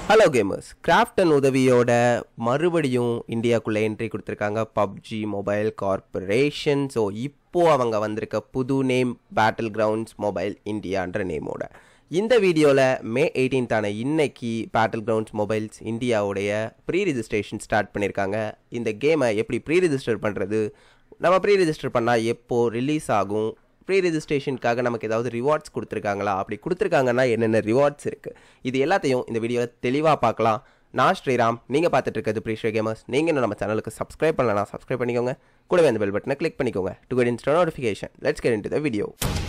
hello gamers Krafton உதவியோட மறுபடியும் இந்தியாக்குள்ளே என்ட்ரி கொடுத்துருக்காங்க பப்ஜி மொபைல் கார்பரேஷன் ஸோ இப்போ அவங்க வந்திருக்க புது நேம் பேட்டில் கிரவுண்ட்ஸ் மொபைல் இந்தியான்ற நேமோட இந்த வீடியோவில் மே 18th ஆன இன்னைக்கு பேட்டில் கிரவுண்ட்ஸ் மொபைல்ஸ் இந்தியாவுடைய ப்ரீ ரிஜிஸ்ட்ரேஷன் ஸ்டார்ட் பண்ணியிருக்காங்க இந்த கேமை எப்படி ப்ரீ ரிஜிஸ்டர் பண்ணுறது நம்ம ப்ரீ ரிஜிஸ்டர் பண்ணால் எப்போ ரிலீஸ் ஆகும் ப்ரீ ரெஜிஸ்ட்ரேஷனுக்காக நமக்கு ஏதாவது ரிவார்ட்ஸ் கொடுத்துருக்காங்களா அப்படி கொடுத்துருக்காங்கன்னா என்னென்ன ரிவார்ட்ஸ் இருக்குது இது எல்லாத்தையும் இந்த வீடியோவில் தெளிவாக பார்க்கலாம் நான் ஸ்ரீராம் நீங்கள் பார்த்துட்டு இருக்கிறது ப்ரீஷியோ கேமர்ஸ் நீங்கள் இன்னும் நம்ம சேனலுக்கு சப்ஸ்கிரைப் பண்ணலாம் சப்ஸ்கிரைப் பண்ணிக்கோங்க கூடவே அந்த பெல் பட்டனை கிளிக் பண்ணிக்கோங்க to get insta notification let's get in to the video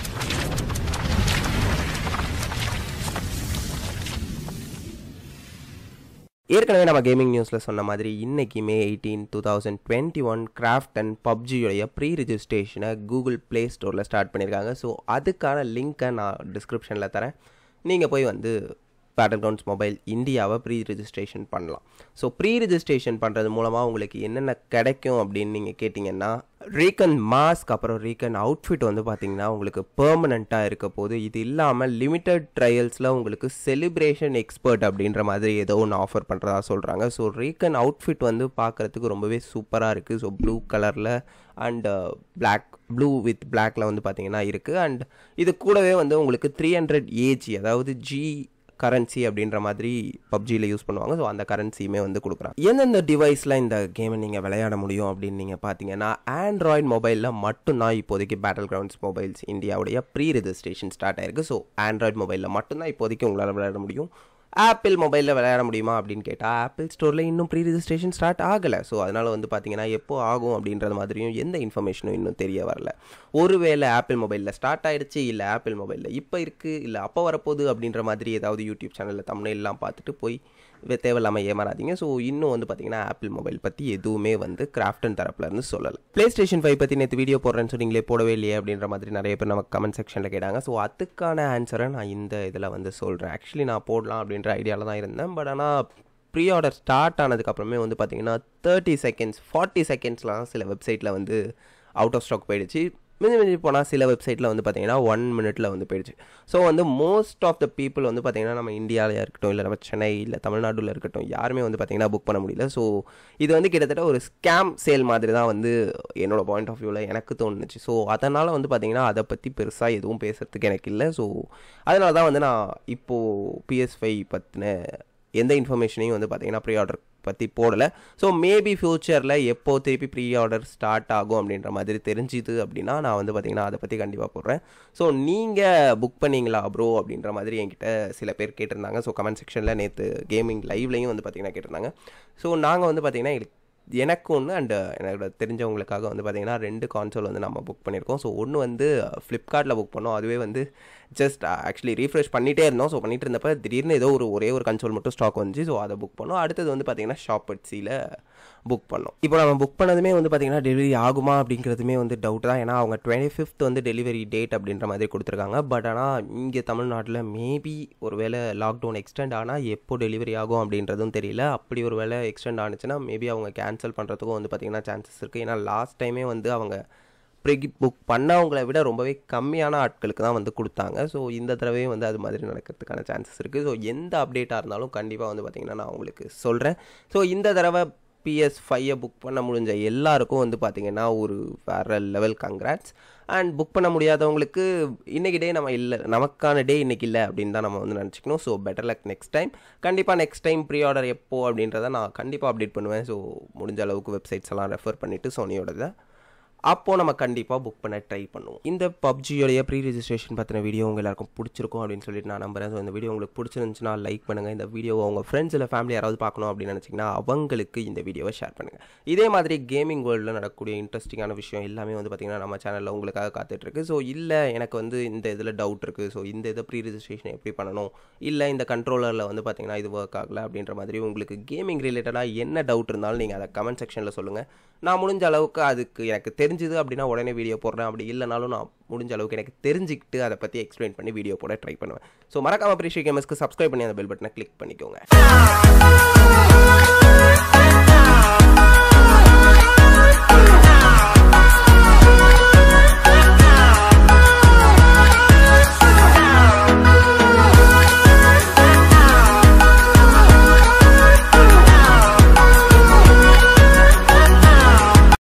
ஏற்கனவே நம்ம கேமிங் நியூஸில் சொன்ன மாதிரி இன்னைக்கு May eighteen two thousand twenty one Krafton and பப்ஜியோடைய ப்ரீ ரிஜிஸ்ட்ரேஷனை கூகுள் ப்ளே ஸ்டோரில் ஸ்டார்ட் பண்ணியிருக்காங்க ஸோ அதுக்கான லிங்க்கை நான் டிஸ்கிரிப்ஷனில் தரேன் நீங்கள் போய் வந்து பேட்டில் கிரவுண்ட்ஸ் மொபைல் இந்தியாவை ப்ரீ ரிஜிஸ்ட்ரேஷன் பண்ணலாம் ஸோ ப்ரீ ரிஜிஸ்ட்ரேஷன் பண்ணுறது மூலமாக உங்களுக்கு என்னென்ன கிடைக்கும் அப்படின்னு நீங்கள் கேட்டிங்கன்னா ரீகன் மாஸ்க் அப்புறம் ரீகன் அவுட்ஃபிட் வந்து பார்த்தீங்கன்னா உங்களுக்கு பெர்மனண்ட்டாக இருக்க போது இது இல்லாமல் லிமிட்டட் ட்ரையல்ஸில் உங்களுக்கு செலிப்ரேஷன் எக்ஸ்பர்ட் அப்படின்ற மாதிரி ஏதோ ஒன்று ஆஃபர் பண்ணுறதா சொல்கிறாங்க ஸோ ரீகன் அவுட்ஃபிட் வந்து பார்க்குறதுக்கு ரொம்பவே சூப்பராக இருக்குது ஸோ ப்ளூ கலரில் அண்ட் பிளாக் ப்ளூ வித் பிளாக்ல வந்து பார்த்தீங்கன்னா இருக்குது அண்ட் இது கூடவே வந்து உங்களுக்கு த்ரீ ஹண்ட்ரட் ஏஜி அதாவது ஜி கரன்சி அப்படின்ற மாதிரி பப்ஜியில் யூஸ் பண்ணுவாங்க ஸோ அந்த கரன்சியுமே வந்து கொடுக்குறாங்க எந்தெந்த டிவைஸில் இந்த கேமை நீங்கள் விளையாட முடியும் அப்படின்னு நீங்கள் பார்த்தீங்கன்னா ஆண்ட்ராய்டு மொபைலில் மட்டும்தான் இப்போதைக்கு பேட்டில் கிரவுண்ட்ஸ் மொபைல்ஸ் இந்தியாவுடைய ப்ரீ ரெஜிஸ்ட்ரேஷன் ஸ்டார்ட் ஆயிருக்கு ஸோ ஆண்ட்ராய்டு மொபைலில் மட்டும்தான் இப்போதைக்கு உங்களால் விளையாட முடியும் ஆப்பிள் மொபைலில் விளையாட முடியுமா அப்படின்னு கேட்டால் ஆப்பிள் ஸ்டோரில் இன்னும் ப்ரீ ரெஜிஸ்ட்ரேஷன் ஸ்டார்ட் ஆகலை ஸோ அதனால் வந்து பார்த்தீங்கன்னா எப்போ ஆகும் அப்படின்றது மாதிரியும் எந்த இன்ஃபர்மேஷனும் இன்னும் தெரிய வரல ஒருவேளை ஆப்பிள் மொபைலில் ஸ்டார்ட் ஆயிடுச்சு இல்லை ஆப்பிள் மொபைலில் இப்போ இருக்குது இல்லை அப்போ வரப்போகுது அப்படின்ற மாதிரி ஏதாவது யூடியூப் சேனலில் தமிழ்லாம் பார்த்துட்டு போய் தேவையில்லாமல் ஏமாறாதீங்க ஸோ இன்னும் வந்து பார்த்தீங்கன்னா ஆப்பிள் மொபைல் பற்றி எதுவுமே வந்து கிராஃப்டன் தரப்புலேருந்து சொல்லலை ப்ளே ஸ்டேஷன் ஃபைவ் பற்றி நேற்று வீடியோ போடுறேன்னு சொன்னீங்களே போடவே இல்லையே அப்படின்ற மாதிரி நிறைய பேர் நம்ம கமெண்ட் செக்ஷனில் கேட்டாங்க ஸோ அதுக்கான ஆன்சரை நான் இந்த இதில் வந்து சொல்கிறேன் ஆக்சுவலி நான் போடலாம் அப்படின்ற ஐடியாவில் தான் இருந்தேன் பட் ஆனால் ப்ரீ ஆர்டர் ஸ்டார்ட் ஆனதுக்கப்புறமே வந்து பார்த்தீங்கன்னா தேர்ட்டி செகண்ட்ஸ் ஃபார்ட்டி செகண்ட்ஸ்லாம் சில வெப்சைட்டில் வந்து அவுட் ஆஃப் ஸ்டாக் போயிடுச்சு மிஞ்சி மிஞ்சி போனால் சில வெப்சைட்டில் வந்து பார்த்தீங்கன்னா ஒன் மினிட்ல வந்து போயிடுச்சு ஸோ வந்து மோஸ்ட் ஆஃப் த பீப்புள் வந்து பார்த்தீங்கன்னா நம்ம இந்தியாவில் இருக்கட்டும் இல்லை நம்ம சென்னை இல்லை தமிழ்நாடுல இருக்கட்டும் யாருமே வந்து பார்த்தீங்கன்னா புக் பண்ண முடியல ஸோ இது வந்து கிட்டத்தட்ட ஒரு ஸ்கேம் சேல் மாதிரி தான் வந்து என்னோட பாயிண்ட் ஆஃப் வியூவில் எனக்கு தோணுச்சு ஸோ அதனால் வந்து பார்த்தீங்கன்னா அதை பற்றி பெருசாக எதுவும் பேசுறதுக்கு எனக்கு இல்லை ஸோ அதனால தான் வந்து நான் இப்போது பிஎஸ் ஃபைவ் பற்றின எந்த இன்ஃபர்மேஷனையும் வந்து பார்த்தீங்கன்னா ப்ரீ ஆர்டர் பற்றி போடலை ஸோ மேபி ஃப்யூச்சரில் எப்போ திருப்பி ப்ரீ ஆர்டர் ஸ்டார்ட் ஆகும் அப்படின்ற மாதிரி தெரிஞ்சுது அப்படின்னா நான் வந்து பார்த்தீங்கன்னா அதை பற்றி கண்டிப்பாக போடுறேன் ஸோ நீங்கள் புக் பண்ணீங்களா ப்ரோ அப்படின்ற மாதிரி என்கிட்ட சில பேர் கேட்டிருந்தாங்க ஸோ கமெண்ட் செக்ஷனில் நேற்று கேமிங் லைவ்லையும் வந்து பார்த்தீங்கன்னா கேட்டிருந்தாங்க ஸோ நாங்கள் வந்து பார்த்தீங்கன்னா எனக்கு ஒன்று அண்ட் என்னோட தெரிஞ்சவங்களுக்காக வந்து பார்த்தீங்கன்னா ரெண்டு கான்சோல் வந்து நம்ம புக் பண்ணியிருக்கோம் ஸோ ஒன்று வந்து ஃப்ளிப்கார்ட்டில் புக் பண்ணோம் அதுவே வந்து ஜஸ்ட் ஆக்சுவலி ரீஃப்ரெஷ் பண்ணிகிட்டே இருந்தோம் ஸோ பண்ணிட்டு இருந்தப்ப திடீர்னு ஏதோ ஒரு ஒரே ஒரு கன்சோல் மட்டும் ஸ்டாக் வந்துச்சு ஸோ அதை புக் பண்ணோம் அடுத்தது வந்து பார்த்தீங்கன்னா ஷாப் பட்சியில் புக் பண்ணோம் இப்போ நம்ம புக் பண்ணதுமே வந்து பார்த்தீங்கன்னா டெலிவரி ஆகுமா அப்படிங்கிறதுமே வந்து டவுட் தான் ஏன்னா அவங்க டுவெண்ட்டி ஃபிஃப்த் வந்து டெலிவரி டேட் அப்படின்ற மாதிரி கொடுத்துருக்காங்க பட் ஆனால் இங்கே தமிழ்நாட்டில் மேபி ஒரு வேளை லாக்டவுன் எக்ஸ்டெண்ட் ஆனால் எப்போ டெலிவரி ஆகும் அப்படின்றதும் தெரியல அப்படி ஒரு வேளை எக்ஸ்டெண்ட் ஆனிச்சுன்னா மேபி அவங்க கேன்சல் பண்ணுறதுக்கும் வந்து பார்த்தீங்கன்னா சான்சஸ் இருக்குது ஏன்னா லாஸ்ட் டைமே வந்து அவங்க ப்ரீ புக் பண்ணவங்களை விட ரொம்பவே கம்மியான ஆட்களுக்கு தான் வந்து கொடுத்தாங்க ஸோ இந்த தடவையும் வந்து அது மாதிரி நடக்கிறதுக்கான சான்சஸ் இருக்குது ஸோ எந்த அப்டேட்டாக இருந்தாலும் கண்டிப்பாக வந்து பார்த்திங்கன்னா நான் உங்களுக்கு சொல்கிறேன் ஸோ இந்த தடவை பிஎஸ் ஃபைவை புக் பண்ண முடிஞ்ச எல்லாருக்கும் வந்து பார்த்திங்கன்னா ஒரு வேறு லெவல் கங்க்ராட்ஸ் அண்ட் புக் பண்ண முடியாதவங்களுக்கு இன்றைக்கி டே நம்ம இல்லை நமக்கான டே இன்றைக்கி இல்லை அப்படின்னு தான் நம்ம வந்து நினச்சிக்கணும் so better luck next time கண்டிப்பாக நெக்ஸ்ட் டைம் ப்ரீ ஆர்டர் எப்போ அப்படின்றத நான் கண்டிப்பாக அப்டேட் பண்ணுவேன் ஸோ முடிஞ்ச அளவுக்கு வெப்சைட்ஸ் எல்லாம் ரெஃபர் பண்ணிவிட்டு சோனியோடதை அப்போது நம்ம கண்டிப்பாக புக் பண்ண ட்ரை பண்ணுவோம் இந்த பப்ஜியோடைய ப்ரீ ரெஜிஸ்ட்ரேஷன் பற்றின வீடியோ உங்கள் எல்லாருக்கும் பிடிச்சிருக்கும் அப்படின்னு சொல்லிட்டு நான் நம்புறேன் ஸோ இந்த வீடியோ உங்களுக்கு பிடிச்சிருந்துச்சுன்னா லைக் பண்ணுங்கள் இந்த வீடியோவை உங்கள் ஃப்ரெண்ட்ஸ் இல்லை ஃபேமிலி யாராவது பார்க்கணும் அப்படின்னு நினச்சிங்கன்னா அவங்களுக்கு இந்த வீடியோவை ஷேர் பண்ணுங்கள் இதே மாதிரி கேமிங் வேர்ல்டில் நடக்கக்கூடிய இன்ட்ரெஸ்டிங்கான விஷயம் எல்லாமே வந்து பார்த்திங்கன்னா நம்ம சேனலில் உங்களுக்காக காத்துட்ருக்கு ஸோ இல்லை எனக்கு வந்து இந்த இதில் டவுட் இருக்குது ஸோ இந்த இதை ப்ரீ ரெஜிஸ்ட்ரேஷன் எப்படி பண்ணணும் இல்லை இந்த கண்ட்ரோலரில் வந்து பார்த்திங்கன்னா இது ஒர்க் ஆகலை அப்படின்ற மாதிரி உங்களுக்கு கேமிங் ரிலேட்டடாக என்ன டவுட் இருந்தாலும் நீங்கள் அதை கமெண்ட் செக்ஷனில் சொல்லுங்கள் நான் முடிஞ்ச அளவுக்கு அதுக்கு எனக்கு தெரிஞ்சுது அப்படின்னா உடனே வீடியோ போடுறேன் அப்படி இல்லைனாலும் நான் முடிஞ்ச அளவுக்கு எனக்கு தெரிஞ்சுக்கிட்டு அதை பற்றி எக்ஸ்பிளைன் பண்ணி வீடியோ போட ட்ரை பண்ணுவேன் ஸோ மறக்காம அப்ரிஷியேட் கேமர்ஸ்க்கு சப்ஸ்கிரைப் பண்ணி அந்த பெல் பட்டனை கிளிக் பண்ணிக்கோங்க